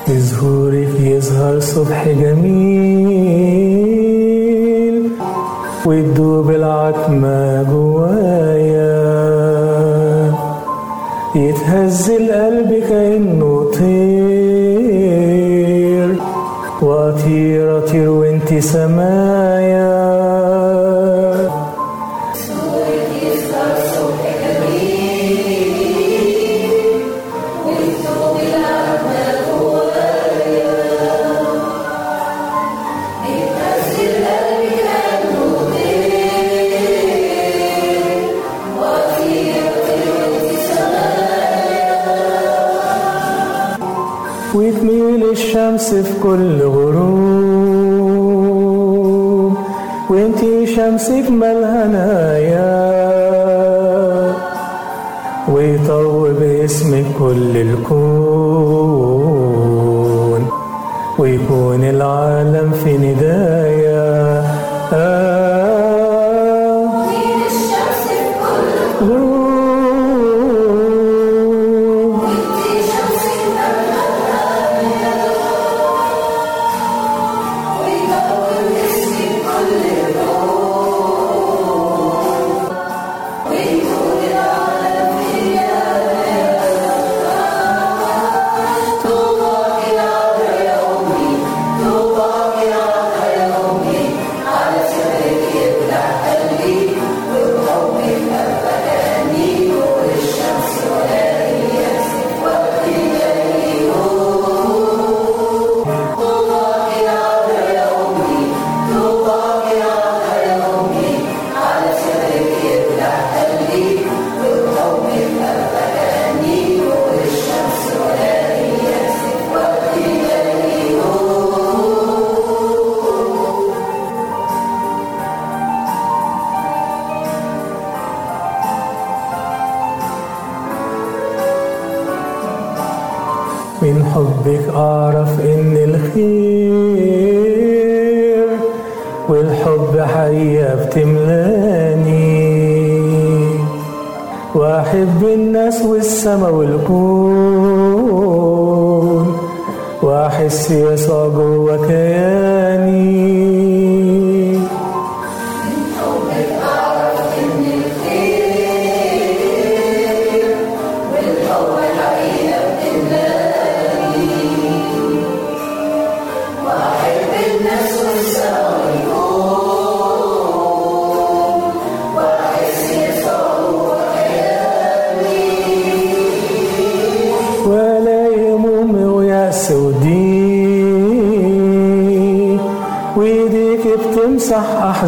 بظهورك يظهر صبح جميل وتدوب العتمة جوايا يتهز القلب كأنه طير وأطير أطير وانت سمايا وتميل الشمس في كل غروب وانتي شمسك ملهنايا ويطوب اسمك كل الكون ويكون العالم في ندايا آه غروب من حبك أعرف إن الخير والحب حقيقة بتملاني وأحب الناس والسما والكون وأحس يسوع جوا كياني ولا يموم ويأس ودين ويديك بتمسح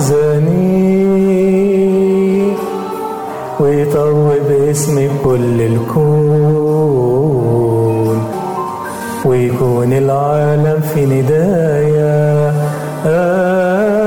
أحزاني ويطوب اسمك كل الكون ويكون العالم في ندايا آه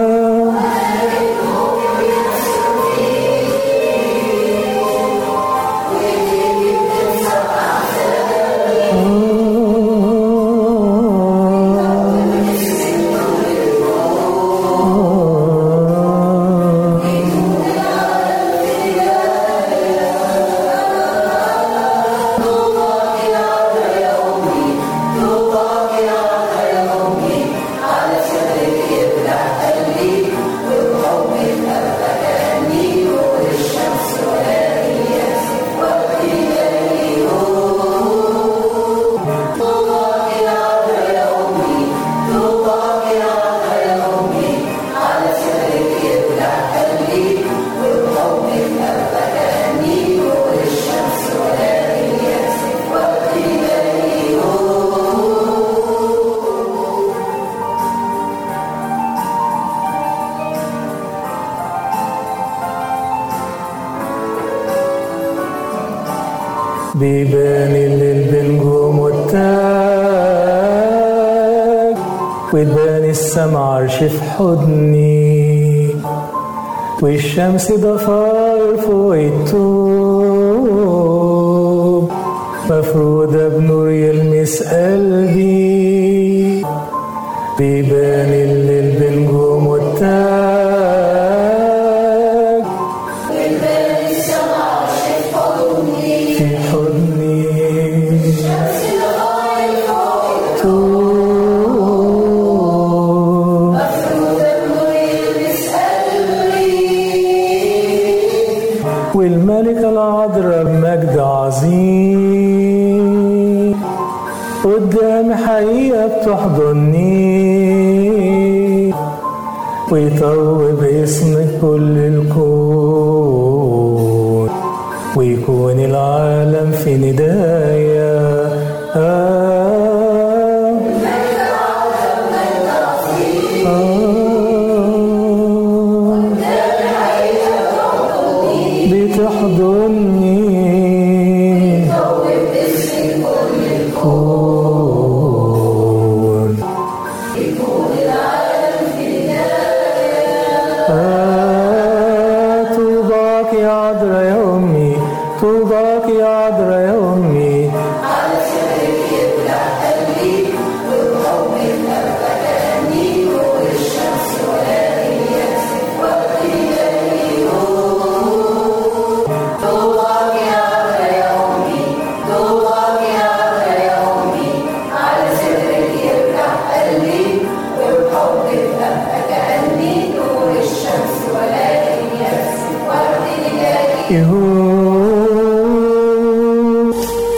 بيبان الليل بنجوم والتاج وتبان السما عرش في حضني والشمس ضفار فوق الطوب مفرودة بنور يلمس قلبي بيبان الليل بنجوم والتاج في حضني قدام حقيقة بتحضني ويطوب اسمك كل الكون ويكون العالم في ندايا آه آه بتحضني كون آه طوباك يا عذرا يا أمي طوباك يا عذرا يا أمي يهو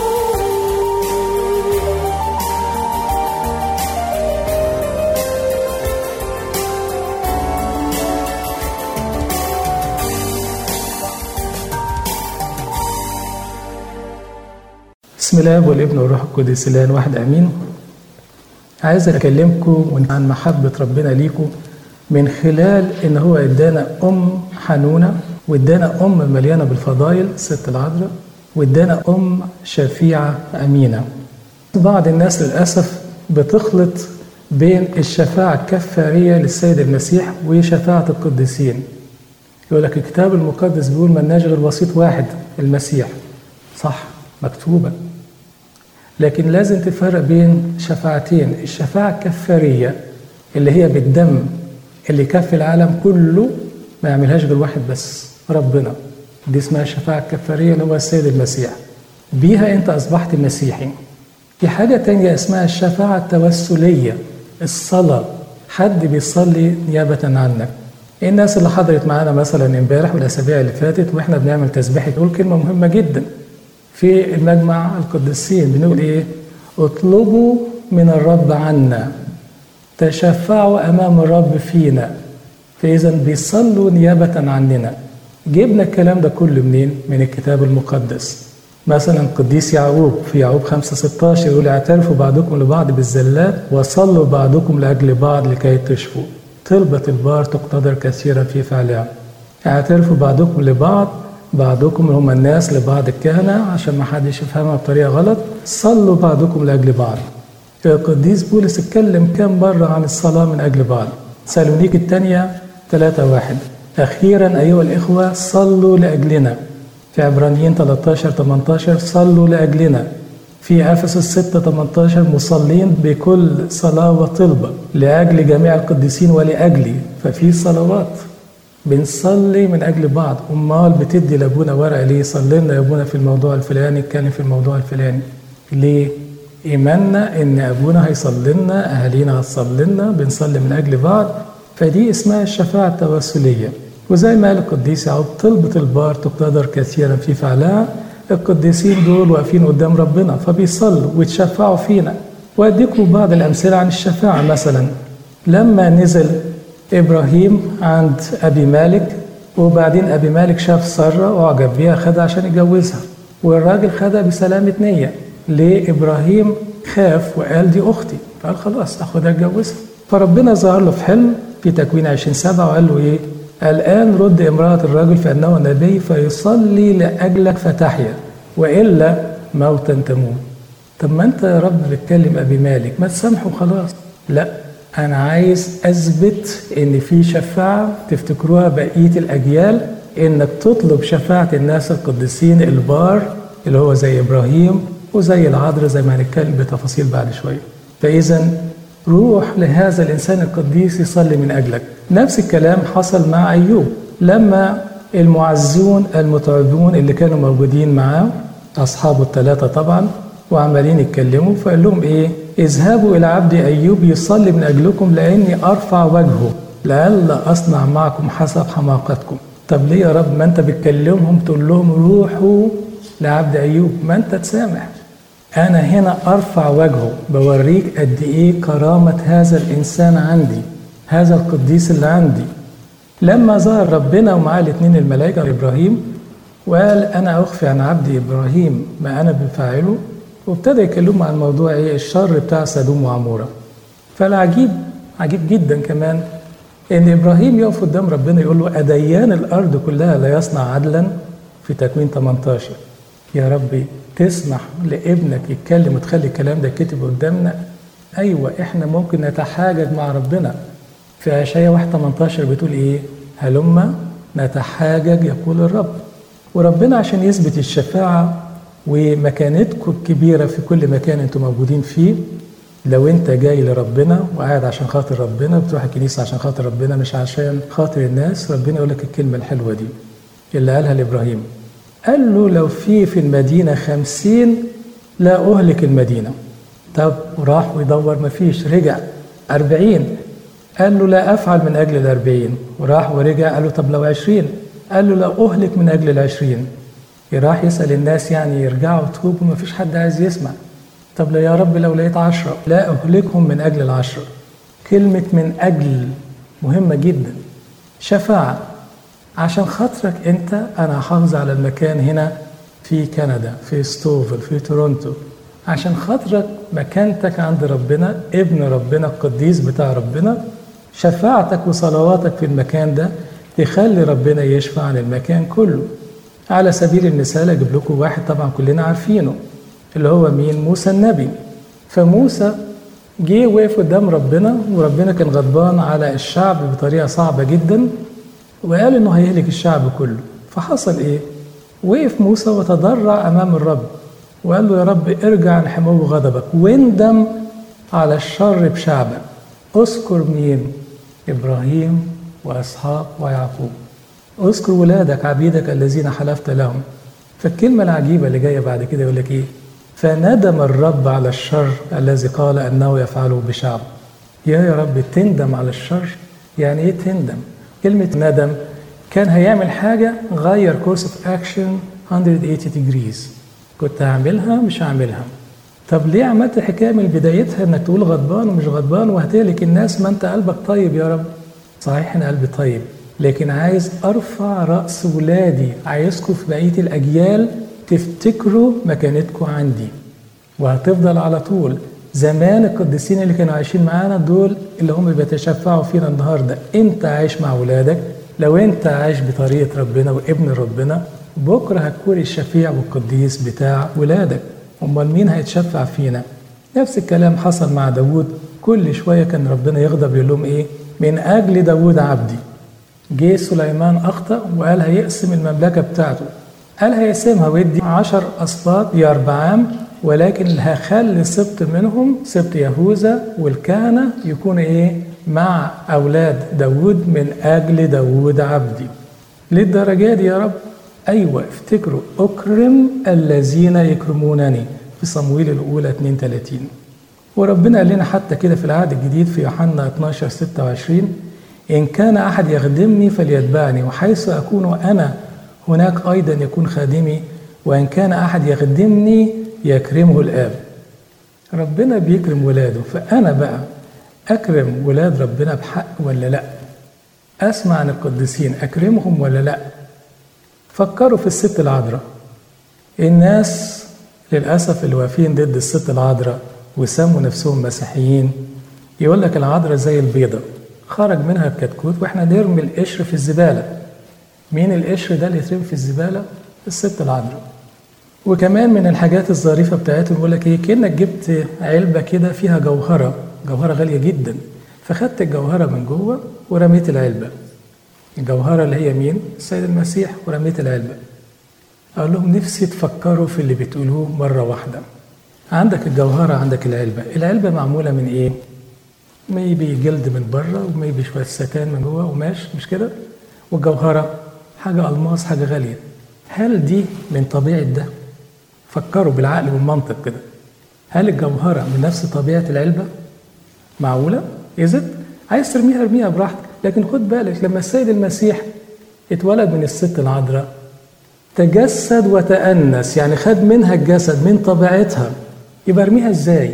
بسم الله والابن والروح القدس الان واحد امين عايز اكلمكم عن محبه ربنا ليكم من خلال ان هو ادانا ام حنونه وادانا ام مليانه بالفضائل ست العذراء وادانا ام شفيعه امينه بعض الناس للاسف بتخلط بين الشفاعه الكفاريه للسيد المسيح وشفاعه القديسين يقول لك الكتاب المقدس بيقول ملناش غير وسيط واحد المسيح صح مكتوبه لكن لازم تفرق بين شفاعتين الشفاعة الكفارية اللي هي بالدم اللي يكفي العالم كله ما يعملهاش غير واحد بس ربنا دي اسمها الشفاعة الكفارية اللي هو السيد المسيح بيها انت اصبحت مسيحي في حاجة تانية اسمها الشفاعة التوسلية الصلاة حد بيصلي نيابة عنك الناس اللي حضرت معانا مثلا امبارح والاسابيع اللي فاتت واحنا بنعمل تسبيح تقول كلمة مهمة جدا في المجمع القديسين بنقول ايه اطلبوا من الرب عنا تشفعوا امام الرب فينا فاذا بيصلوا نيابه عننا جبنا الكلام ده كله منين من الكتاب المقدس مثلا القديس يعقوب في يعقوب 5 16 يقول اعترفوا بعضكم لبعض بالزلات وصلوا بعضكم لاجل بعض لكي تشفوا طلبة البار تقتدر كثيرا في فعلها اعترفوا بعضكم لبعض بعضكم هم الناس لبعض الكهنة عشان ما حدش يفهمها بطريقة غلط صلوا بعضكم لأجل بعض القديس بولس اتكلم كم مرة عن الصلاة من أجل بعض سالونيك الثانية 3 واحد أخيرا أيها الإخوة صلوا لأجلنا في عبرانيين 13 18 صلوا لأجلنا في أفسس 6 18 مصلين بكل صلاة وطلبة لأجل جميع القديسين ولأجلي ففي صلوات بنصلي من اجل بعض امال بتدي لابونا ورقه ليه صلي لنا يا ابونا في الموضوع الفلاني اتكلم في الموضوع الفلاني ليه ايماننا ان ابونا هيصلي لنا اهالينا هتصلي لنا بنصلي من اجل بعض فدي اسمها الشفاعه التوسليه وزي ما قال القديس يعقوب طلبة البار تقتدر كثيرا في فعلها القديسين دول واقفين قدام ربنا فبيصلوا ويتشفعوا فينا واديكم بعض الامثله عن الشفاعه مثلا لما نزل ابراهيم عند ابي مالك وبعدين ابي مالك شاف ساره واعجب بيها خدها عشان يتجوزها والراجل خدها بسلامه نيه ليه ابراهيم خاف وقال دي اختي فقال خلاص اخدها اتجوزها فربنا ظهر له في حلم في تكوين 20 سبعة وقال له ايه الان رد امراه الرجل فانه نبي فيصلي لاجلك فتحيا والا موتا تموت طب ما انت يا رب بتكلم ابي مالك ما تسامحه خلاص لا أنا عايز أثبت إن في شفاعة تفتكروها بقية الأجيال إنك تطلب شفاعة الناس القديسين البار اللي هو زي إبراهيم وزي العذراء زي ما هنتكلم بتفاصيل بعد شوية فإذا روح لهذا الإنسان القديس يصلي من أجلك نفس الكلام حصل مع أيوب لما المعزون المتعبون اللي كانوا موجودين معاه أصحابه الثلاثة طبعا وعمالين يتكلموا فقال لهم إيه اذهبوا إلى عبد أيوب يصلي من أجلكم لأني أرفع وجهه لئلا أصنع معكم حسب حماقتكم طب ليه يا رب ما أنت بتكلمهم تقول لهم روحوا لعبد أيوب ما أنت تسامح أنا هنا أرفع وجهه بوريك قد إيه كرامة هذا الإنسان عندي هذا القديس اللي عندي لما ظهر ربنا ومعاه الاثنين الملائكة إبراهيم وقال أنا أخفي عن عبدي إبراهيم ما أنا بفاعله وابتدى يكلمهم عن موضوع إيه الشر بتاع سدوم وعمورة فالعجيب عجيب جدا كمان إن إبراهيم يقف قدام ربنا يقول له أديان الأرض كلها لا يصنع عدلا في تكوين 18 يا ربي تسمح لابنك يتكلم وتخلي الكلام ده كتب قدامنا ايوه احنا ممكن نتحاجج مع ربنا في اشعياء 1 18 بتقول ايه هلما نتحاجج يقول الرب وربنا عشان يثبت الشفاعه ومكانتكم الكبيره في كل مكان انتم موجودين فيه لو انت جاي لربنا وقاعد عشان خاطر ربنا بتروح الكنيسه عشان خاطر ربنا مش عشان خاطر الناس ربنا يقول لك الكلمه الحلوه دي اللي قالها لابراهيم قال له لو في في المدينة خمسين لا أهلك المدينة طب وراح ويدور ما فيش رجع أربعين قال له لا أفعل من أجل الأربعين وراح ورجع قال له طب لو عشرين قال له لا أهلك من أجل العشرين راح يسأل الناس يعني يرجعوا توبوا ما فيش حد عايز يسمع طب لا يا رب لو لقيت عشرة لا أهلكهم من أجل العشرة كلمة من أجل مهمة جدا شفاعة عشان خاطرك انت انا هحافظ على المكان هنا في كندا في ستوفل في تورونتو عشان خاطرك مكانتك عند ربنا ابن ربنا القديس بتاع ربنا شفاعتك وصلواتك في المكان ده تخلي ربنا يشفع عن المكان كله على سبيل المثال اجيب لكم واحد طبعا كلنا عارفينه اللي هو مين موسى النبي فموسى جه وقف قدام ربنا وربنا كان غضبان على الشعب بطريقه صعبه جدا وقال انه هيهلك الشعب كله فحصل ايه وقف موسى وتضرع امام الرب وقال له يا رب ارجع عن حمو غضبك واندم على الشر بشعبك اذكر مين ابراهيم واسحاق ويعقوب اذكر ولادك عبيدك الذين حلفت لهم فالكلمه العجيبه اللي جايه بعد كده يقول لك ايه فندم الرب على الشر الذي قال انه يفعله بشعب يا يا رب تندم على الشر يعني ايه تندم كلمة ندم كان هيعمل حاجة غير كورس اوف اكشن 180 degrees كنت هعملها مش هعملها طب ليه عملت الحكاية من بدايتها انك تقول غضبان ومش غضبان وهتهلك الناس ما انت قلبك طيب يا رب صحيح انا قلبي طيب لكن عايز ارفع رأس ولادي عايزكم في بقية الاجيال تفتكروا مكانتكم عندي وهتفضل على طول زمان القديسين اللي كانوا عايشين معانا دول اللي هم بيتشفعوا فينا النهارده انت عايش مع ولادك لو انت عايش بطريقه ربنا وابن ربنا بكره هتكون الشفيع والقديس بتاع ولادك امال مين هيتشفع فينا نفس الكلام حصل مع داوود كل شويه كان ربنا يغضب يقول لهم ايه من اجل داوود عبدي جه سليمان اخطا وقال هيقسم المملكه بتاعته قال هيقسمها ويدي عشر اسباط يربعام ولكن هخلي سبط منهم سبط يهوذا والكهنة يكون إيه مع أولاد داود من أجل داود عبدي للدرجة دي يا رب أيوة افتكروا أكرم الذين يكرمونني في صمويل الأولى 32 وربنا قال لنا حتى كده في العهد الجديد في يوحنا 12 26 إن كان أحد يخدمني فليتبعني وحيث أكون أنا هناك أيضا يكون خادمي وإن كان أحد يخدمني يكرمه الآب ربنا بيكرم ولاده فأنا بقى أكرم ولاد ربنا بحق ولا لأ أسمع عن القديسين أكرمهم ولا لأ فكروا في الست العذراء الناس للأسف اللي واقفين ضد الست العذراء وسموا نفسهم مسيحيين يقول لك العذراء زي البيضة خرج منها الكتكوت واحنا نرمي القشر في الزبالة مين القشر ده اللي يترمي في الزبالة؟ الست العذراء وكمان من الحاجات الظريفة بتاعتهم يقول لك ايه كأنك جبت علبة كده فيها جوهرة جوهرة غالية جدا فخدت الجوهرة من جوه ورميت العلبة الجوهرة اللي هي مين؟ السيد المسيح ورميت العلبة أقول لهم نفسي تفكروا في اللي بتقولوه مرة واحدة عندك الجوهرة عندك العلبة العلبة معمولة من إيه؟ ميبي جلد من بره وميبي شوية ستان من جوه قماش مش كده؟ والجوهرة حاجة ألماس حاجة غالية هل دي من طبيعة ده؟ فكروا بالعقل والمنطق كده هل الجوهرة من نفس طبيعة العلبة؟ معقولة؟ إذا عايز ترميها ارميها براحتك لكن خد بالك لما السيد المسيح اتولد من الست العذراء تجسد وتأنس يعني خد منها الجسد من طبيعتها يبقى ارميها ازاي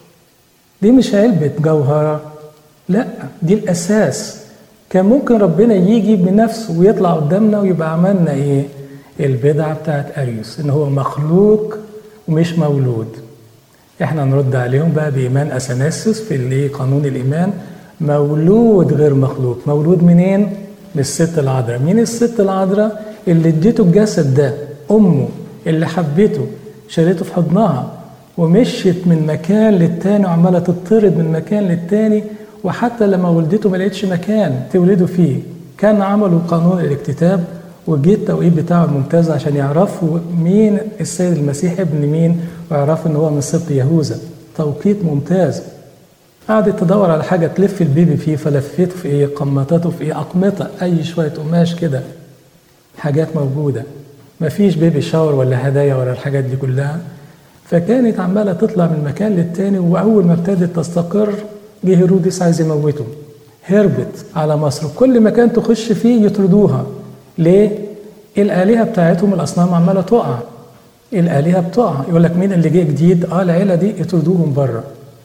دي مش علبة جوهرة لا دي الأساس كان ممكن ربنا يجي بنفسه ويطلع قدامنا ويبقى عملنا ايه البدعة بتاعت أريوس إن هو مخلوق ومش مولود احنا نرد عليهم بقى بإيمان أثناسيوس في اللي قانون الإيمان مولود غير مخلوق مولود منين؟ من الست العذراء مين الست العذراء اللي اديته الجسد ده أمه اللي حبته شالته في حضنها ومشيت من مكان للتاني وعمالة تطرد من مكان للتاني وحتى لما ولدته ما لقيتش مكان تولده فيه كان عملوا قانون الاكتتاب وجه التوقيت بتاعه الممتاز عشان يعرفوا مين السيد المسيح ابن مين ويعرفوا ان هو من سبط يهوذا توقيت ممتاز قعدت تدور على حاجه تلف البيبي فيه فلفته في ايه قمطته في ايه اقمطه اي شويه قماش كده حاجات موجوده مفيش بيبي شاور ولا هدايا ولا الحاجات دي كلها فكانت عماله تطلع من مكان للتاني واول ما ابتدت تستقر جه هيرودس عايز يموته هربت على مصر كل مكان تخش فيه يطردوها ليه؟ الآلهة بتاعتهم الأصنام عمالة تقع الآلهة بتقع يقول لك مين اللي جه جديد؟ اه العيلة دي يطردوهم بره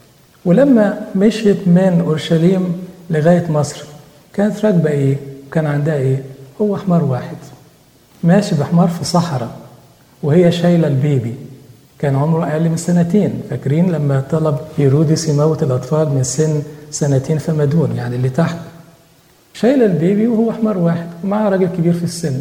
ولما مشيت من أورشليم لغاية مصر كانت راكبة إيه؟ كان عندها إيه؟ هو حمار واحد ماشي بحمار في صحراء وهي شايلة البيبي كان عمره أقل من سنتين فاكرين لما طلب هيرودس يموت الأطفال من سن سنتين فما دون يعني اللي تحت شايل البيبي وهو حمار واحد ومعاه راجل كبير في السن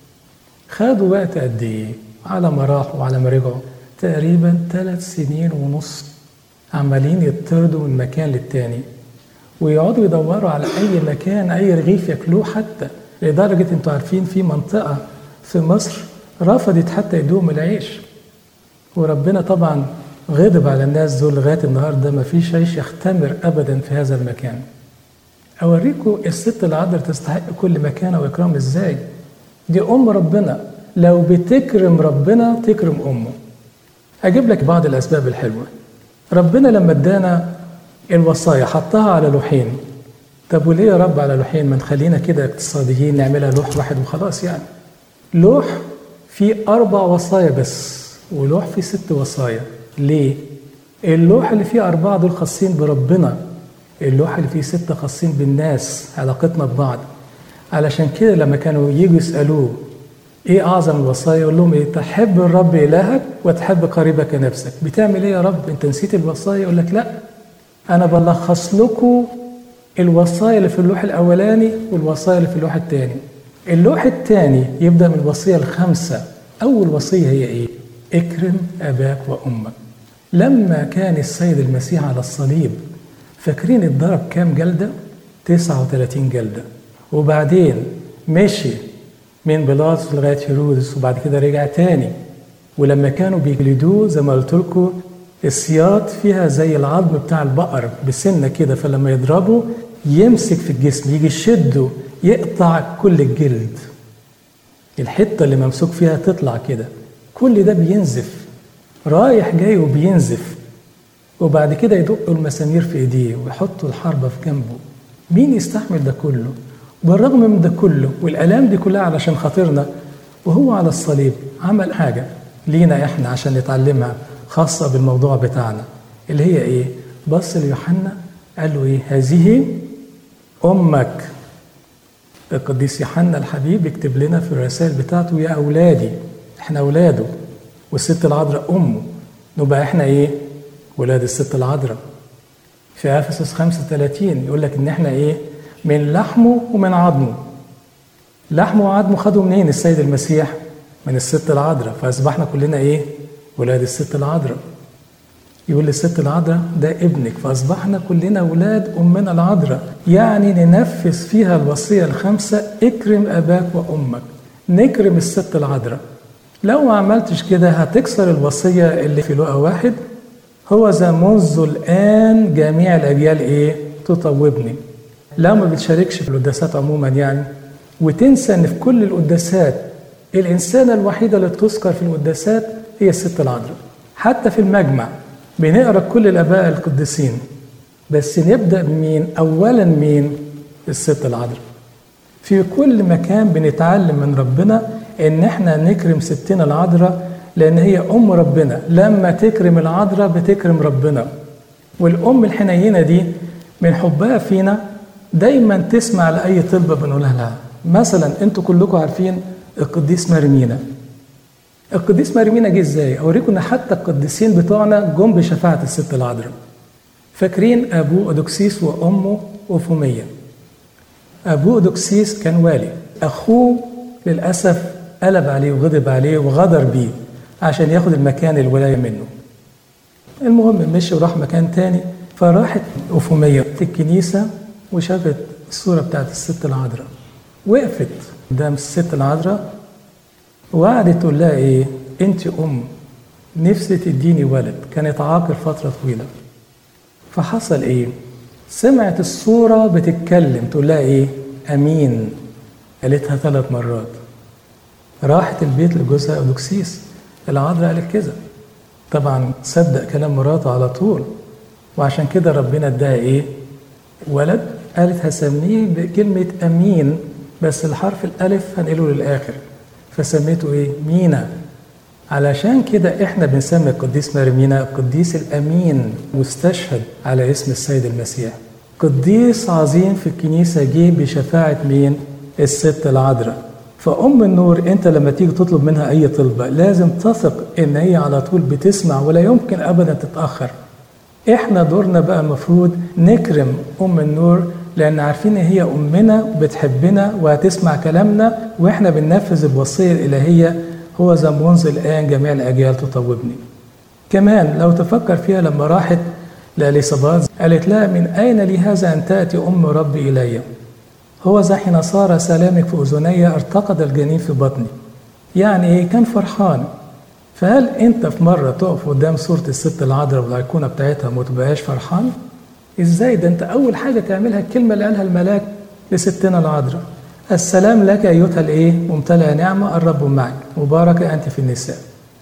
خدوا وقت قد ايه على ما راحوا وعلى ما رجعوا تقريبا ثلاث سنين ونص عمالين يطردوا من مكان للتاني ويقعدوا يدوروا على اي مكان اي رغيف ياكلوه حتى لدرجه انتوا عارفين في منطقه في مصر رفضت حتى يدوم العيش وربنا طبعا غضب على الناس دول لغايه النهارده ما فيش عيش يختمر ابدا في هذا المكان اوريكم الست العذراء تستحق كل مكانه واكرام ازاي دي ام ربنا لو بتكرم ربنا تكرم امه اجيب لك بعض الاسباب الحلوه ربنا لما ادانا الوصايا حطها على لوحين طب وليه يا رب على لوحين ما نخلينا كده اقتصاديين نعملها لوح واحد وخلاص يعني لوح فيه اربع وصايا بس ولوح فيه ست وصايا ليه اللوح اللي فيه اربعه دول خاصين بربنا اللوح اللي فيه ستة خاصين بالناس علاقتنا ببعض علشان كده لما كانوا يجوا يسألوه ايه اعظم الوصايا يقول لهم ايه تحب الرب الهك وتحب قريبك نفسك بتعمل ايه يا رب انت نسيت الوصايا يقول لك لا انا بلخص لكم الوصايا اللي في اللوح الاولاني والوصايا اللي في اللوح الثاني اللوح الثاني يبدا من الوصيه الخامسه اول وصيه هي ايه اكرم اباك وامك لما كان السيد المسيح على الصليب فاكرين اتضرب كام جلدة؟ 39 جلدة وبعدين مشي من بيلاطس لغاية هيرودس وبعد كده رجع تاني ولما كانوا بيجلدوه زي ما قلت لكم السياط فيها زي العظم بتاع البقر بسنة كده فلما يضربه يمسك في الجسم يجي يشده يقطع كل الجلد الحتة اللي ممسوك فيها تطلع كده كل ده بينزف رايح جاي وبينزف وبعد كده يدقوا المسامير في ايديه ويحطوا الحربة في جنبه مين يستحمل ده كله بالرغم من ده كله والالام دي كلها علشان خاطرنا وهو على الصليب عمل حاجه لينا احنا عشان نتعلمها خاصه بالموضوع بتاعنا اللي هي ايه بص ليوحنا قال له ايه هذه امك القديس يوحنا الحبيب يكتب لنا في الرسائل بتاعته يا اولادي احنا اولاده والست العذراء امه نبقى احنا ايه ولاد الست العذراء في افسس 35 يقول لك ان احنا ايه من لحمه ومن عظمه لحمه وعظمه خدوا منين السيد المسيح من الست العذراء فاصبحنا كلنا ايه ولاد الست العذراء يقول للست العذراء ده ابنك فاصبحنا كلنا ولاد امنا العذراء يعني ننفذ فيها الوصيه الخمسه اكرم اباك وامك نكرم الست العذراء لو ما عملتش كده هتكسر الوصيه اللي في لقا واحد هو ذا منذ الان جميع الاجيال ايه تطوبني لو ما بتشاركش في القداسات عموما يعني وتنسى ان في كل القداسات الانسانه الوحيده اللي تذكر في القداسات هي الست العذراء حتى في المجمع بنقرا كل الاباء القديسين بس نبدا بمين اولا مين الست العذراء في كل مكان بنتعلم من ربنا ان احنا نكرم ستنا العذراء لان هي ام ربنا لما تكرم العذراء بتكرم ربنا والام الحنينه دي من حبها فينا دايما تسمع لاي طلبه بنقولها لها مثلا انتوا كلكم عارفين القديس مرمينا القديس مرمينا جه ازاي اوريكم ان حتى القديسين بتوعنا جم بشفاعه الست العذراء فاكرين ابوه اودوكسيس وامه اوفوميه ابوه اودوكسيس كان والي اخوه للاسف قلب عليه وغضب عليه وغدر بيه عشان ياخد المكان الولايه منه المهم مشي وراح مكان تاني فراحت أفومية في الكنيسة وشافت الصورة بتاعت الست العذراء وقفت قدام الست العذراء وقعدت تقول لها ايه انت ام نفسي تديني ولد كانت عاقر فترة طويلة فحصل ايه سمعت الصورة بتتكلم تقول لها ايه امين قالتها ثلاث مرات راحت البيت لجوزها اودوكسيس العذراء قالت كذا طبعا صدق كلام مراته على طول وعشان كده ربنا اداها ايه ولد قالت هسميه بكلمة أمين بس الحرف الألف هنقله للآخر فسميته إيه؟ مينا علشان كده إحنا بنسمي القديس مرمينا القديس الأمين مستشهد على اسم السيد المسيح قديس عظيم في الكنيسة جه بشفاعة مين؟ الست العذراء فأم النور أنت لما تيجي تطلب منها أي طلبة لازم تثق إن هي على طول بتسمع ولا يمكن أبدا تتأخر احنا دورنا بقى المفروض نكرم ام النور لان عارفين ان هي امنا بتحبنا وهتسمع كلامنا واحنا بننفذ الوصيه الالهيه هو ذا منذ الان جميع الاجيال تطوبني. كمان لو تفكر فيها لما راحت لاليصابات قالت لها من اين لي هذا ان تاتي ام ربي الي؟ هو ذا حين صار سلامك في اذني ارتقد الجنين في بطني. يعني ايه؟ كان فرحان فهل انت في مره تقف قدام صوره الست العذراء والايقونه بتاعتها وما تبقاش فرحان؟ ازاي ده انت اول حاجه تعملها الكلمه اللي قالها الملاك لستنا العذراء السلام لك ايتها الايه؟ ممتلئه نعمه الرب معك مباركه انت في النساء.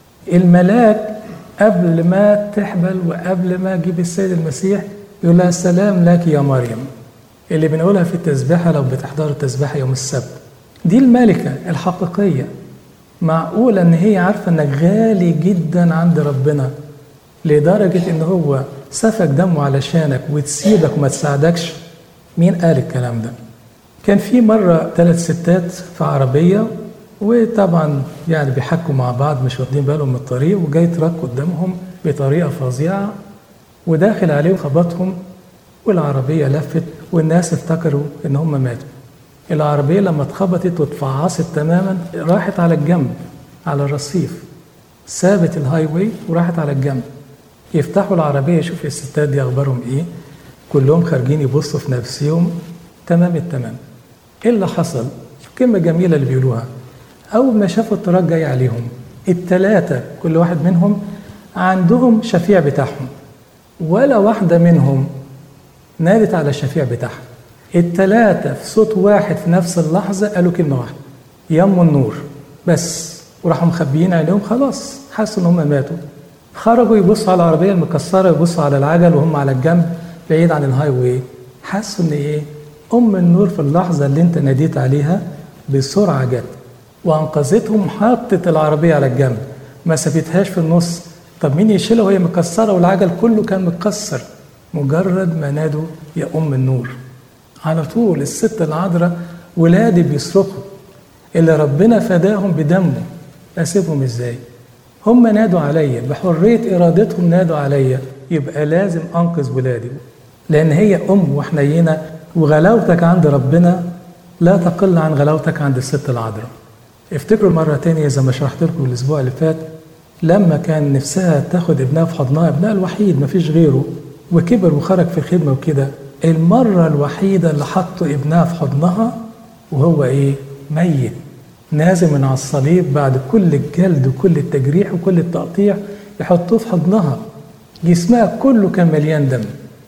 الملاك قبل ما تحبل وقبل ما تجيب السيد المسيح يقول لها السلام لك يا مريم اللي بنقولها في التسبيحه لو بتحضروا التسبيحه يوم السبت. دي الملكه الحقيقيه معقولة إن هي عارفة إنك غالي جدا عند ربنا لدرجة إن هو سفك دمه علشانك وتسيبك وما تساعدكش مين قال الكلام ده؟ كان في مرة ثلاث ستات في عربية وطبعا يعني بيحكوا مع بعض مش واخدين بالهم من الطريق وجاي تراك قدامهم بطريقة فظيعة وداخل عليه وخبطهم والعربية لفت والناس افتكروا إن هم ماتوا العربية لما اتخبطت واتفعصت تماما راحت على الجنب على الرصيف سابت الهاي واي وراحت على الجنب يفتحوا العربية يشوفوا الستات دي أخبارهم إيه كلهم خارجين يبصوا في نفسهم تمام التمام إيه اللي حصل؟ شوف كلمة جميلة اللي بيقولوها أول ما شافوا التراك جاي عليهم التلاتة كل واحد منهم عندهم شفيع بتاعهم ولا واحدة منهم نادت على الشفيع بتاعها التلاتة في صوت واحد في نفس اللحظة قالوا كلمة واحدة يم النور بس وراحوا مخبيين عينيهم خلاص حسوا ان هم ماتوا خرجوا يبصوا على العربية المكسرة يبصوا على العجل وهم على الجنب بعيد عن الهاي واي حسوا ان ايه ام النور في اللحظة اللي انت ناديت عليها بسرعة جت وانقذتهم حطت العربية على الجنب ما سابتهاش في النص طب مين يشيلها وهي مكسرة والعجل كله كان متكسر مجرد ما نادوا يا ام النور على طول الست العذراء ولادي بيصرخوا اللي ربنا فداهم بدمه اسيبهم ازاي هم نادوا عليا بحريه ارادتهم نادوا عليا يبقى لازم انقذ ولادي لان هي ام وحنينه وغلاوتك عند ربنا لا تقل عن غلاوتك عند الست العذراء افتكروا مرة تانية زي ما شرحت لكم الأسبوع اللي فات لما كان نفسها تاخد ابنها في حضنها ابنها الوحيد مفيش غيره وكبر وخرج في الخدمة وكده المرة الوحيدة اللي حطوا ابنها في حضنها وهو ايه ميت نازل من على الصليب بعد كل الجلد وكل التجريح وكل التقطيع يحطوه في حضنها جسمها كله كان مليان دم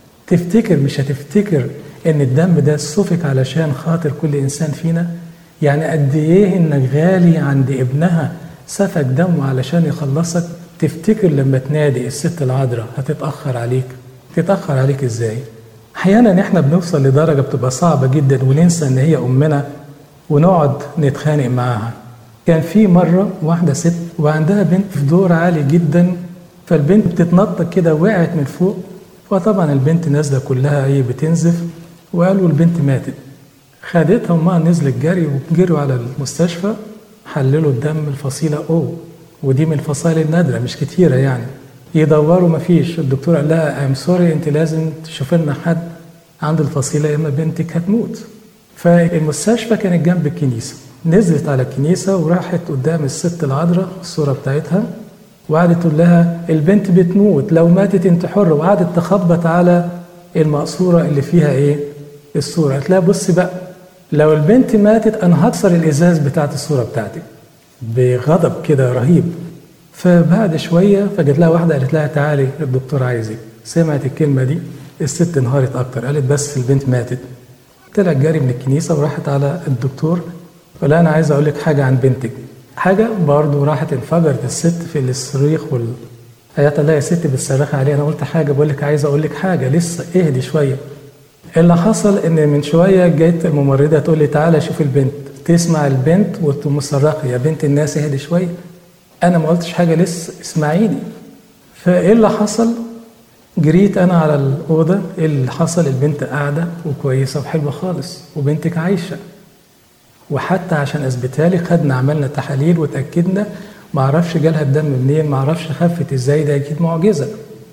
تفتكر مش هتفتكر ان الدم ده سفك علشان خاطر كل انسان فينا يعني قد ايه انك غالي عند ابنها سفك دمه علشان يخلصك تفتكر لما تنادي الست العذراء هتتاخر عليك تتاخر عليك ازاي احيانا احنا بنوصل لدرجه بتبقى صعبه جدا وننسى ان هي امنا ونقعد نتخانق معاها كان في مرة واحدة ست وعندها بنت في دور عالي جدا فالبنت بتتنطط كده وقعت من فوق فطبعا البنت نازلة كلها ايه بتنزف وقالوا البنت ماتت خدتها امها نزلت جري وجروا على المستشفى حللوا الدم الفصيلة او ودي من الفصائل النادرة مش كتيرة يعني يدوروا مفيش الدكتور قال لها ام سوري انت لازم تشوف لنا حد عنده الفصيلة يا اما بنتك هتموت فالمستشفى كانت جنب الكنيسة نزلت على الكنيسة وراحت قدام الست العذراء الصورة بتاعتها وقعدت تقول لها البنت بتموت لو ماتت انت حرة وقعدت تخبط على المقصورة اللي فيها ايه الصورة قالت لها بصي بقى لو البنت ماتت انا هكسر الازاز بتاعت الصورة بتاعتك بغضب كده رهيب فبعد شوية فجت لها واحدة قالت لها تعالي الدكتور عايزك سمعت الكلمة دي الست انهارت أكتر قالت بس البنت ماتت طلعت جاري من الكنيسة وراحت على الدكتور قال أنا عايز أقول لك حاجة عن بنتك حاجة برضه راحت انفجرت الست في الصريخ وال قالت لها يا ست بتصرخي عليه أنا قلت حاجة بقول لك عايز أقول لك حاجة لسه اهدي شوية اللي حصل إن من شوية جت الممرضة تقول لي تعالى شوف البنت تسمع البنت وتقوم مصرخة يا بنت الناس اهدي شوية أنا ما قلتش حاجة لسه اسمعيني فإيه اللي حصل؟ جريت أنا على الأوضة إيه اللي حصل البنت قاعدة وكويسة وحلوة خالص وبنتك عايشة وحتى عشان أثبتها لك خدنا عملنا تحاليل وتأكدنا ما اعرفش جالها الدم منين ما اعرفش خفت ازاي ده اكيد معجزه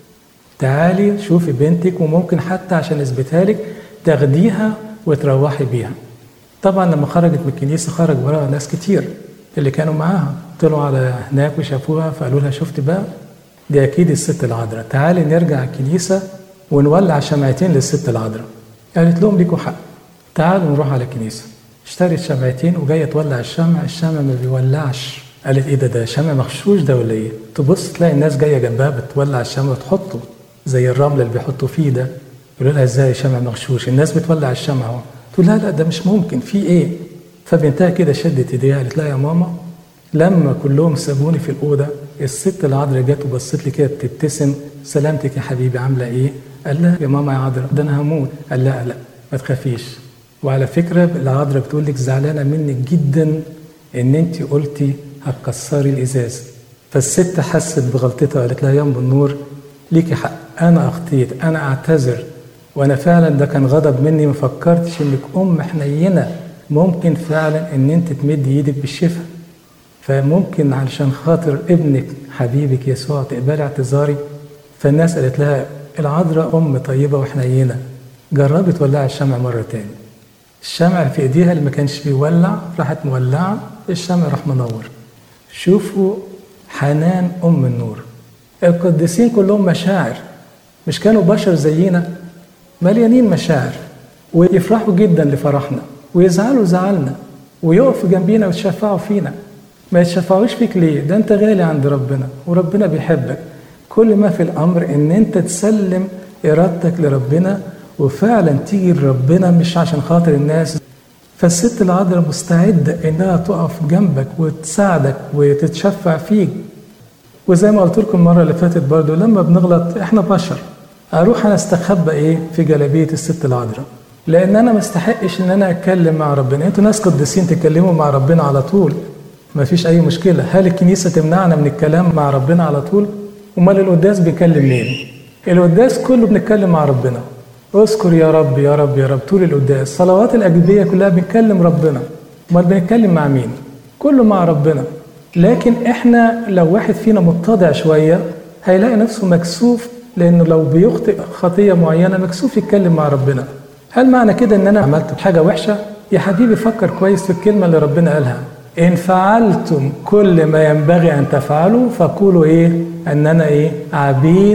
تعالي شوفي بنتك وممكن حتى عشان اثبتها لك تاخديها وتروحي بيها طبعا لما خرجت من الكنيسه خرج وراها ناس كتير اللي كانوا معاها طلعوا على هناك وشافوها فقالوا لها شفت بقى دي اكيد الست العذراء تعالي نرجع الكنيسه ونولع شمعتين للست العذراء قالت لهم ليكوا حق تعالوا نروح على الكنيسه اشترت شمعتين وجايه تولع الشمع الشمع ما بيولعش قالت ايه ده ده شمع مغشوش ده ولا ايه تبص تلاقي الناس جايه جنبها بتولع الشمع وتحطه زي الرمل اللي بيحطوا فيه ده يقولوا لها ازاي شمع مغشوش الناس بتولع الشمع اهو تقول لا لا ده مش ممكن في ايه فبنتها كده شدت ايديها قالت لا يا ماما لما كلهم سابوني في الاوضه الست العذراء جت وبصت لي كده بتبتسم سلامتك يا حبيبي عامله ايه؟ قال لها يا ماما يا عذراء ده انا هموت قال لا لا ما تخافيش وعلى فكره العذراء بتقول لك زعلانه منك جدا ان انت قلتي هتكسري الازاز فالست حست بغلطتها قالت لها يا ام النور ليكي حق انا اخطيت انا اعتذر وانا فعلا ده كان غضب مني ما فكرتش انك ام حنينه ممكن فعلا ان انت تمد ايدك بالشفاء فممكن علشان خاطر ابنك حبيبك يسوع تقبلي اعتذاري فالناس قالت لها العذراء ام طيبه وحنينه جربي تولعي الشمع مره تاني الشمع في ايديها اللي ما كانش بيولع راحت مولعه الشمع راح منور شوفوا حنان ام النور القديسين كلهم مشاعر مش كانوا بشر زينا مليانين مشاعر ويفرحوا جدا لفرحنا ويزعلوا زعلنا ويقفوا جنبينا ويتشفعوا فينا ما يتشفعوش فيك ليه ده انت غالي عند ربنا وربنا بيحبك كل ما في الامر ان انت تسلم ارادتك لربنا وفعلا تيجي لربنا مش عشان خاطر الناس فالست العذراء مستعدة إنها تقف جنبك وتساعدك وتتشفع فيك وزي ما قلت لكم المرة اللي فاتت برضو لما بنغلط إحنا بشر أروح أنا استخبى إيه في جلابية الست العذراء لأن أنا ما استحقش إن أنا أتكلم مع ربنا أنتوا ناس قديسين تتكلموا مع ربنا على طول ما فيش أي مشكلة هل الكنيسة تمنعنا من الكلام مع ربنا على طول أمال القداس بيكلم مين القداس كله بنتكلم مع ربنا اذكر يا رب يا رب يا رب طول القداس الصلوات الأجبية كلها بنكلم ربنا امال بنتكلم مع مين كله مع ربنا لكن احنا لو واحد فينا متضع شوية هيلاقي نفسه مكسوف لانه لو بيخطئ خطية معينة مكسوف يتكلم مع ربنا هل معنى كده ان انا عملت حاجة وحشة يا حبيبي فكر كويس في الكلمة اللي ربنا قالها إن فعلتم كل ما ينبغي أن تفعلوا فقولوا إيه أننا إيه عبيد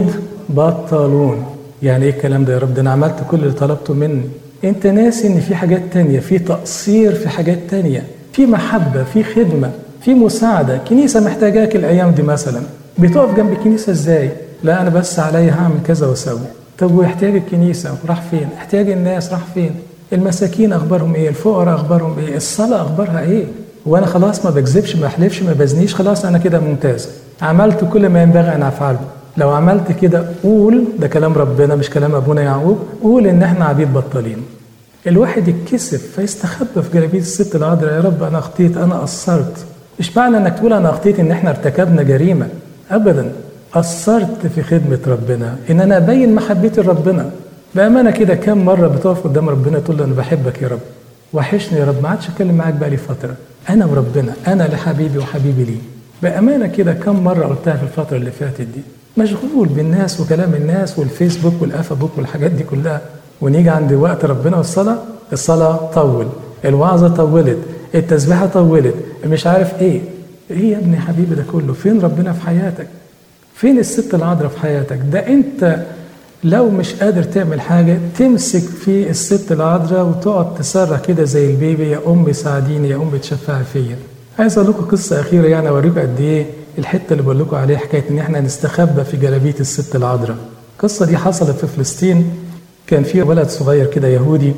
بطلون يعني ايه الكلام ده يا رب ده انا عملت كل اللي طلبته مني انت ناسي ان في حاجات تانية في تقصير في حاجات تانية في محبة في خدمة في مساعدة كنيسة محتاجاك الأيام دي مثلا بتقف جنب الكنيسة ازاي لا أنا بس عليا هعمل كذا واسوي طب واحتياج الكنيسة راح فين احتياج الناس راح فين المساكين أخبارهم إيه الفقراء أخبارهم إيه الصلاة أخبارها إيه وأنا خلاص ما بكذبش ما بحلفش ما بزنيش خلاص أنا كده ممتاز عملت كل ما ينبغي أن أفعله لو عملت كده قول ده كلام ربنا مش كلام ابونا يعقوب قول ان احنا عبيد بطالين الواحد يتكسف فيستخبى في جلابيه الست العذراء يا رب انا اخطيت انا قصرت مش معنى انك تقول انا اخطيت ان احنا ارتكبنا جريمه ابدا قصرت في خدمه ربنا ان انا ابين محبتي لربنا بامانه كده كم مره بتقف قدام ربنا تقول له انا بحبك يا رب وحشني يا رب ما عادش اتكلم معاك بقالي فتره انا وربنا انا لحبيبي وحبيبي لي بامانه كده كم مره قلتها في الفتره اللي فاتت دي مشغول بالناس وكلام الناس والفيسبوك والافابوك والحاجات دي كلها ونيجي عند وقت ربنا والصلاه الصلاه طول الوعظه طولت التسبيحه طولت مش عارف ايه ايه يا ابني يا حبيبي ده كله فين ربنا في حياتك فين الست العذراء في حياتك ده انت لو مش قادر تعمل حاجة تمسك في الست العذراء وتقعد تصرخ كده زي البيبي يا أمي ساعديني يا أمي تشفعي فيا. عايز أقول لكم قصة أخيرة يعني أوريكم قد إيه الحتة اللي بقول لكم عليها حكاية إن إحنا نستخبى في جلابية الست العذراء. القصة دي حصلت في فلسطين كان في ولد صغير كده يهودي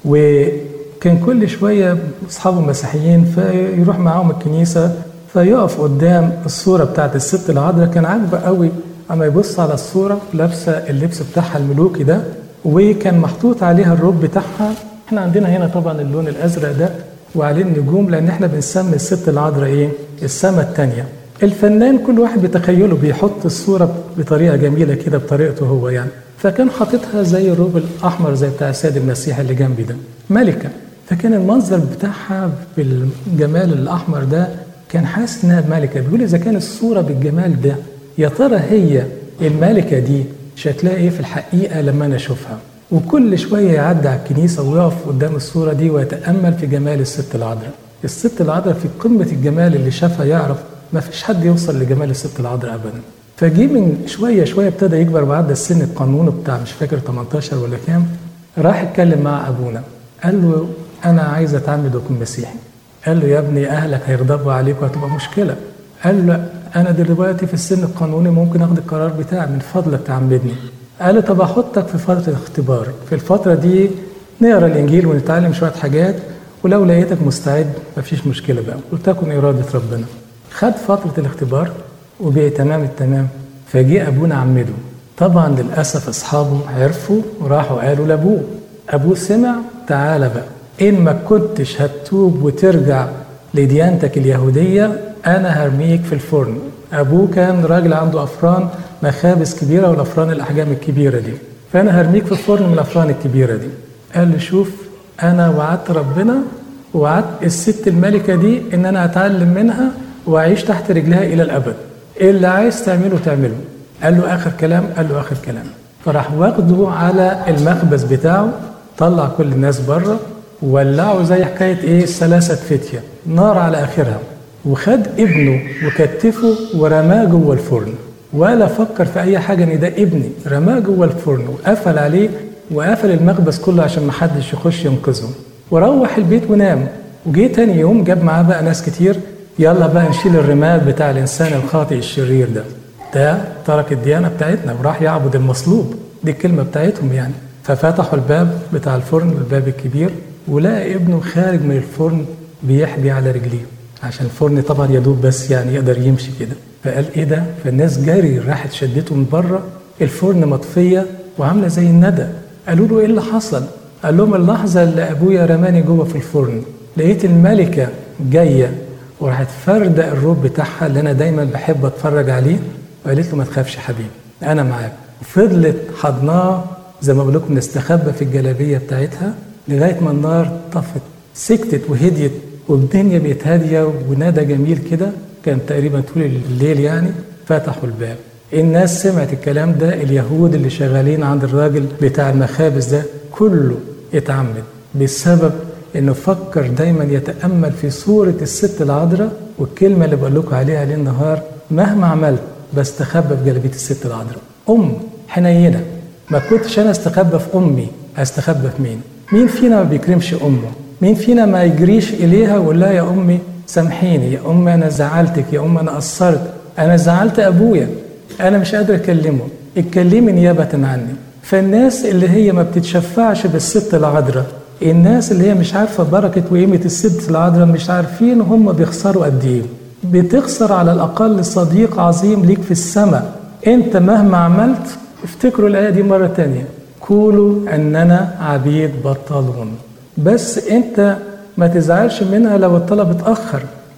وكان كل شوية أصحابه مسيحيين فيروح معاهم الكنيسة فيقف قدام الصورة بتاعت الست العذراء كان عاجبه قوي اما يبص على الصوره لابسه اللبس بتاعها الملوكي ده وكان محطوط عليها الروب بتاعها احنا عندنا هنا طبعا اللون الازرق ده وعليه النجوم لان احنا بنسمي الست العذراء ايه؟ السماء الثانيه. الفنان كل واحد بتخيله بيحط الصوره بطريقه جميله كده بطريقته هو يعني فكان حاططها زي الروب الاحمر زي بتاع السيد المسيح اللي جنبي ده ملكه فكان المنظر بتاعها بالجمال الاحمر ده كان حاسس انها ملكه بيقول اذا كان الصوره بالجمال ده يا ترى هي الملكة دي شكلها ايه في الحقيقة لما انا اشوفها وكل شوية يعدي على الكنيسة ويقف قدام الصورة دي ويتأمل في جمال الست العذراء الست العذراء في قمة الجمال اللي شافها يعرف ما فيش حد يوصل لجمال الست العذراء أبدا فجي من شوية شوية ابتدى يكبر وعدى السن القانون بتاع مش فاكر 18 ولا كام راح اتكلم مع أبونا قال له أنا عايز أتعمد وأكون مسيحي قال له يا ابني أهلك هيغضبوا عليك وهتبقى مشكلة قال له انا دلوقتي في السن القانوني ممكن اخد القرار بتاعي من فضلك تعمدني قال لي طب احطك في فتره الاختبار في الفتره دي نقرا الانجيل ونتعلم شويه حاجات ولو لقيتك مستعد مفيش مشكله بقى قلت تكن اراده ربنا خد فتره الاختبار وبقي تمام التمام فجاء ابونا عمده طبعا للاسف اصحابه عرفوا وراحوا قالوا لابوه ابوه سمع تعالى بقى ان ما كنتش هتتوب وترجع لديانتك اليهوديه انا هرميك في الفرن ابوه كان راجل عنده افران مخابز كبيره والافران الاحجام الكبيره دي فانا هرميك في الفرن من الافران الكبيره دي قال له شوف انا وعدت ربنا وعدت الست الملكه دي ان انا اتعلم منها واعيش تحت رجلها الى الابد اللي عايز تعمله تعمله قال له اخر كلام قال له اخر كلام فراح واخده على المخبز بتاعه طلع كل الناس بره وولعوا زي حكايه ايه ثلاثه فتيه نار على اخرها وخد ابنه وكتفه ورماه جوه الفرن ولا فكر في اي حاجه ان ده ابني رماه جوه الفرن وقفل عليه وقفل المخبز كله عشان ما حدش يخش ينقذه وروح البيت ونام وجه تاني يوم جاب معاه بقى ناس كتير يلا بقى نشيل الرماد بتاع الانسان الخاطئ الشرير ده ده ترك الديانه بتاعتنا وراح يعبد المصلوب دي الكلمه بتاعتهم يعني ففتحوا الباب بتاع الفرن الباب الكبير ولقى ابنه خارج من الفرن بيحبي على رجليه عشان الفرن طبعا يدوب بس يعني يقدر يمشي كده فقال ايه ده فالناس جري راحت شدته من بره الفرن مطفيه وعامله زي الندى قالوا له ايه اللي حصل قال لهم اللحظه اللي ابويا رماني جوه في الفرن لقيت الملكه جايه وراحت فردة الروب بتاعها اللي انا دايما بحب اتفرج عليه وقالت له ما تخافش حبيبي انا معاك وفضلت حضناه زي ما بقول لكم نستخبى في الجلابيه بتاعتها لغايه ما النار طفت سكتت وهديت والدنيا بقت هاديه ونادى جميل كده كان تقريبا طول الليل يعني فتحوا الباب الناس سمعت الكلام ده اليهود اللي شغالين عند الراجل بتاع المخابز ده كله اتعمد بسبب انه فكر دايما يتامل في صوره الست العذراء والكلمه اللي بقول لكم عليها ليل نهار مهما عملت بستخبى في جلابيه الست العذراء ام حنينه ما كنتش انا استخبى في امي استخبى في مين مين فينا ما بيكرمش امه مين فينا ما يجريش اليها ويقول لها يا امي سامحيني يا امي انا زعلتك يا امي انا قصرت انا زعلت ابويا انا مش قادر اكلمه اتكلمي نيابه عني فالناس اللي هي ما بتتشفعش بالست العذراء الناس اللي هي مش عارفه بركه وقيمه الست العذراء مش عارفين هم بيخسروا قد ايه بتخسر على الاقل صديق عظيم ليك في السماء انت مهما عملت افتكروا الايه دي مره تانية قولوا اننا عبيد بطلون بس انت ما تزعلش منها لو الطلب اتاخر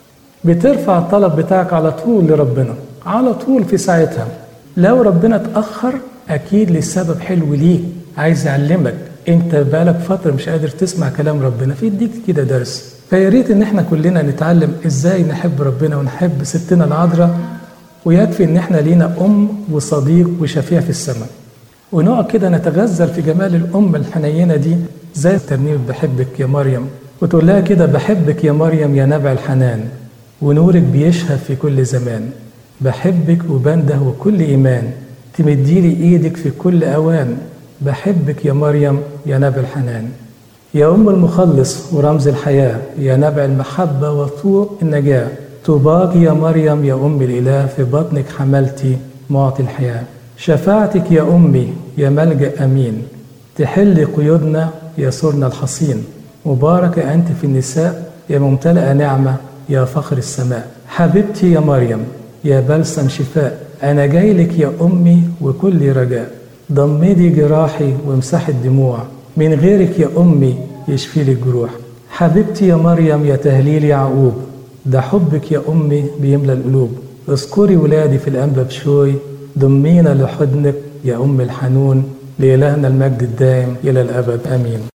بترفع الطلب بتاعك على طول لربنا على طول في ساعتها لو ربنا اتأخر أكيد لسبب حلو ليك عايز يعلمك انت بقالك فترة مش قادر تسمع كلام ربنا فيديك كده درس فيا ريت ان احنا كلنا نتعلم ازاي نحب ربنا ونحب ستنا العذراء ويكفي ان احنا لينا ام وصديق وشفيع في السماء ونقعد كده نتغزل في جمال الام الحنينه دي زي ترنيمه بحبك يا مريم وتقول لها كده بحبك يا مريم يا نبع الحنان ونورك بيشهد في كل زمان بحبك وبنده وكل ايمان تمديلي ايدك في كل اوان بحبك يا مريم يا نبع الحنان يا أم المخلص ورمز الحياة يا نبع المحبة وطوق النجاة طوباك يا مريم يا أم الإله في بطنك حملتي معطي الحياة شفاعتك يا أمي يا ملجأ أمين تحل قيودنا يا سرنا الحصين مباركة أنت في النساء يا ممتلئة نعمة يا فخر السماء حبيبتي يا مريم يا بلسم شفاء أنا جاي لك يا أمي وكل رجاء ضمدي جراحي وامسحي الدموع من غيرك يا أمي يشفي لي الجروح حبيبتي يا مريم يا تهليل يعقوب ده حبك يا أمي بيملى القلوب اذكري ولادي في الأنبا بشوي ضمينا لحضنك يا أم الحنون لإلهنا المجد الدائم إلى الأبد آمين